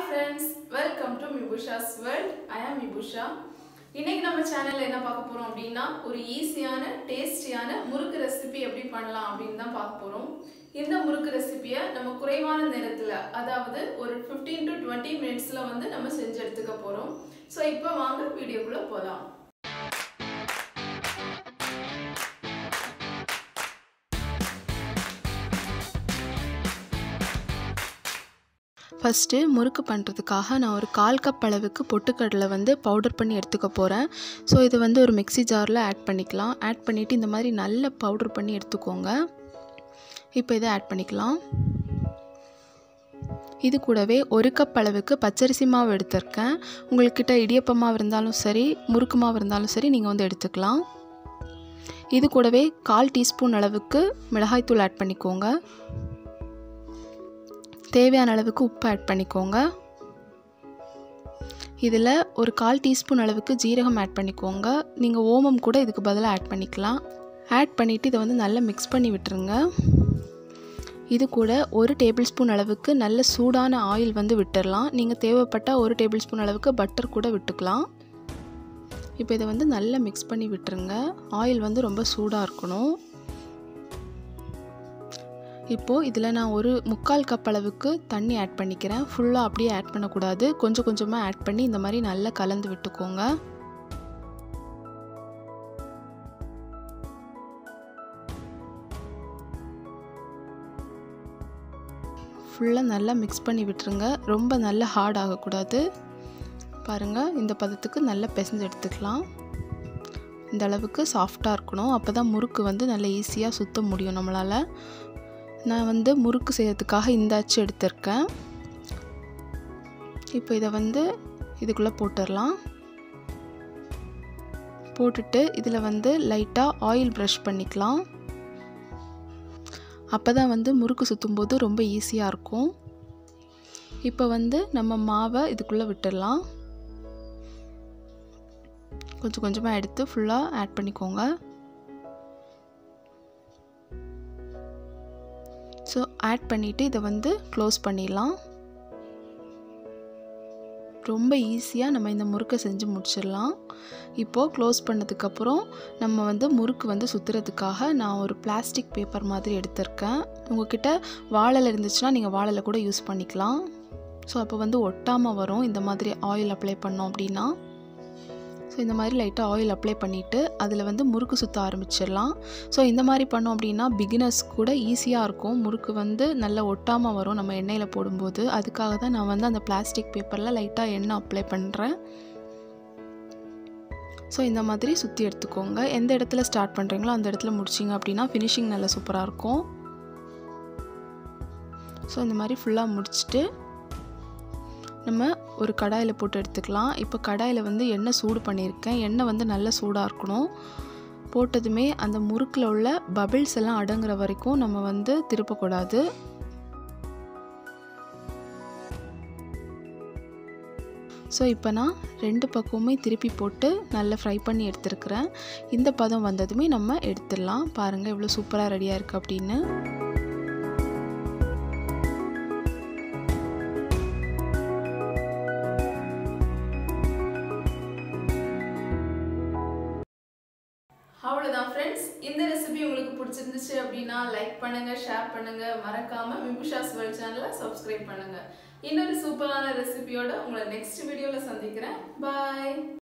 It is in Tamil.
friends welcome to Mibusha's world I am Mibusha இன்னைக்கு நம்ம சேனல்ல என்ன பார்க்க போறோம் அப்படின்னா ஒரு ஈஸியான டேஸ்டியான முறுக்கு ரெசிபி எப்படி பண்ணலாம் அப்படின்னு தான் பார்க்க போறோம் இந்த முறுக்கு ரெசிபியை நம்ம குறைவான நேரத்தில் அதாவது ஒரு 15 டு டுவெண்ட்டி மினிட்ஸில் வந்து நம்ம செஞ்சு எடுத்துக்க போகிறோம் ஸோ இப்போ வாங்க வீடியோக்குள்ளே போகலாம் ஃபஸ்ட்டு முறுக்கு பண்ணுறதுக்காக நான் ஒரு கால் கப் அளவுக்கு பொட்டுக்கடலை வந்து பவுடர் பண்ணி எடுத்துக்க போகிறேன் ஸோ இது வந்து ஒரு மிக்ஸி ஜாரில் ஆட் பண்ணிக்கலாம் ஆட் பண்ணிவிட்டு இந்த மாதிரி நல்ல பவுடர் பண்ணி எடுத்துக்கோங்க இப்போ இதை ஆட் பண்ணிக்கலாம் இது கூடவே ஒரு கப் அளவுக்கு பச்சரிசி மாவு எடுத்திருக்கேன் உங்கள்கிட்ட இடியப்ப மாவு இருந்தாலும் சரி முறுக்கு மாவு இருந்தாலும் சரி நீங்கள் வந்து எடுத்துக்கலாம் இது கூடவே கால் டீஸ்பூன் அளவுக்கு மிளகாய்த்தூள் ஆட் பண்ணிக்கோங்க தேவையான அளவுக்கு உப்பு ஆட் பண்ணிக்கோங்க இதில் ஒரு கால் டீஸ்பூன் அளவுக்கு ஜீரகம் ஆட் பண்ணிக்கோங்க நீங்கள் ஓமம் கூட இதுக்கு பதிலாக ஆட் பண்ணிக்கலாம் ஆட் பண்ணிவிட்டு இதை வந்து நல்லா மிக்ஸ் பண்ணி விட்டுருங்க இது கூட ஒரு டேபிள் ஸ்பூன் அளவுக்கு நல்ல சூடான ஆயில் வந்து விட்டுடலாம் நீங்கள் தேவைப்பட்டால் ஒரு டேபிள் ஸ்பூன் அளவுக்கு பட்டர் கூட விட்டுக்கலாம் இப்போ இதை வந்து நல்லா மிக்ஸ் பண்ணி விட்டுருங்க ஆயில் வந்து ரொம்ப சூடாக இருக்கணும் இப்போது இதில் நான் ஒரு முக்கால் கப் அளவுக்கு தண்ணி ஆட் பண்ணிக்கிறேன் ஃபுல்லாக அப்படியே ஆட் பண்ணக்கூடாது கொஞ்சம் கொஞ்சமாக ஆட் பண்ணி இந்த மாதிரி நல்லா கலந்து விட்டுக்கோங்க ஃபுல்லாக நல்லா மிக்ஸ் பண்ணி விட்டுருங்க ரொம்ப நல்லா ஹார்ட் ஆகக்கூடாது பாருங்கள் இந்த பதத்துக்கு நல்லா பிசைஞ்சு எடுத்துக்கலாம் இந்த அளவுக்கு சாஃப்டாக இருக்கணும் அப்போ தான் முறுக்கு வந்து நல்லா ஈஸியாக சுத்த முடியும் நம்மளால் நான் வந்து முறுக்கு செய்கிறதுக்காக இந்த அச்சு எடுத்திருக்கேன் இப்போ இதை வந்து இதுக்குள்ளே போட்டுடலாம் போட்டுட்டு இதில் வந்து லைட்டாக ஆயில் ப்ரஷ் பண்ணிக்கலாம் அப்போ தான் வந்து முறுக்கு சுற்றும்போது ரொம்ப ஈஸியாக இருக்கும் இப்போ வந்து நம்ம மாவை இதுக்குள்ளே விட்டுடலாம் கொஞ்சம் கொஞ்சமாக எடுத்து ஃபுல்லாக ஆட் பண்ணிக்கோங்க ஸோ ஆட் பண்ணிவிட்டு இதை வந்து க்ளோஸ் பண்ணிடலாம் ரொம்ப ஈஸியாக நம்ம இந்த முறுக்கை செஞ்சு முடிச்சிடலாம் இப்போது க்ளோஸ் பண்ணதுக்கப்புறம் நம்ம வந்து முறுக்கு வந்து சுற்றுறதுக்காக நான் ஒரு பிளாஸ்டிக் பேப்பர் மாதிரி எடுத்திருக்கேன் உங்ககிட்ட வாழலை இருந்துச்சுன்னா நீங்கள் வாழலை கூட யூஸ் பண்ணிக்கலாம் ஸோ அப்போ வந்து ஒட்டாமல் வரும் இந்த மாதிரி ஆயில் அப்ளை பண்ணோம் அப்படின்னா ஸோ இந்த மாதிரி லைட்டாக ஆயில் அப்ளை பண்ணிவிட்டு அதில் வந்து முறுக்கு சுற்ற ஆரம்பிச்சிடலாம் ஸோ இந்த மாதிரி பண்ணோம் அப்படின்னா பிகினர்ஸ் கூட ஈஸியாக இருக்கும் முறுக்கு வந்து நல்லா ஒட்டாமல் வரும் நம்ம எண்ணெயில் போடும்போது அதுக்காக தான் நான் வந்து அந்த பிளாஸ்டிக் பேப்பரில் லைட்டாக எண்ணெய் அப்ளை பண்ணுறேன் ஸோ இந்த மாதிரி சுற்றி எடுத்துக்கோங்க எந்த இடத்துல ஸ்டார்ட் பண்ணுறீங்களோ அந்த இடத்துல முடிச்சிங்க அப்படின்னா ஃபினிஷிங் நல்லா சூப்பராக இருக்கும் ஸோ இந்த மாதிரி ஃபுல்லாக முடிச்சுட்டு நம்ம ஒரு கடாயில் போட்டு எடுத்துக்கலாம் இப்போ கடாயில் வந்து எண்ணெய் சூடு பண்ணியிருக்கேன் எண்ணெய் வந்து நல்லா சூடாக இருக்கணும் போட்டதுமே அந்த முறுக்கில் உள்ள பபிள்ஸ் எல்லாம் அடங்குற வரைக்கும் நம்ம வந்து திருப்பக்கூடாது ஸோ இப்போ நான் ரெண்டு பக்கமுமே திருப்பி போட்டு நல்லா ஃப்ரை பண்ணி எடுத்துருக்கிறேன் இந்த பதம் வந்ததுமே நம்ம எடுத்துடலாம் பாருங்கள் எவ்வளோ சூப்பராக ரெடியாக இருக்குது அப்படின்னு அவ்வளோதான் ஃப்ரெண்ட்ஸ் இந்த ரெசிபி உங்களுக்கு பிடிச்சிருந்துச்சு அப்படின்னா லைக் பண்ணுங்க ஷேர் பண்ணுங்க மறக்காம மிபுஷாஸ் வேர்ல்ட் சேனலை சப்ஸ்கிரைப் பண்ணுங்க இன்னொரு சூப்பரான ரெசிபியோட உங்களை நெக்ஸ்ட் வீடியோவில் சந்திக்கிறேன் பாய்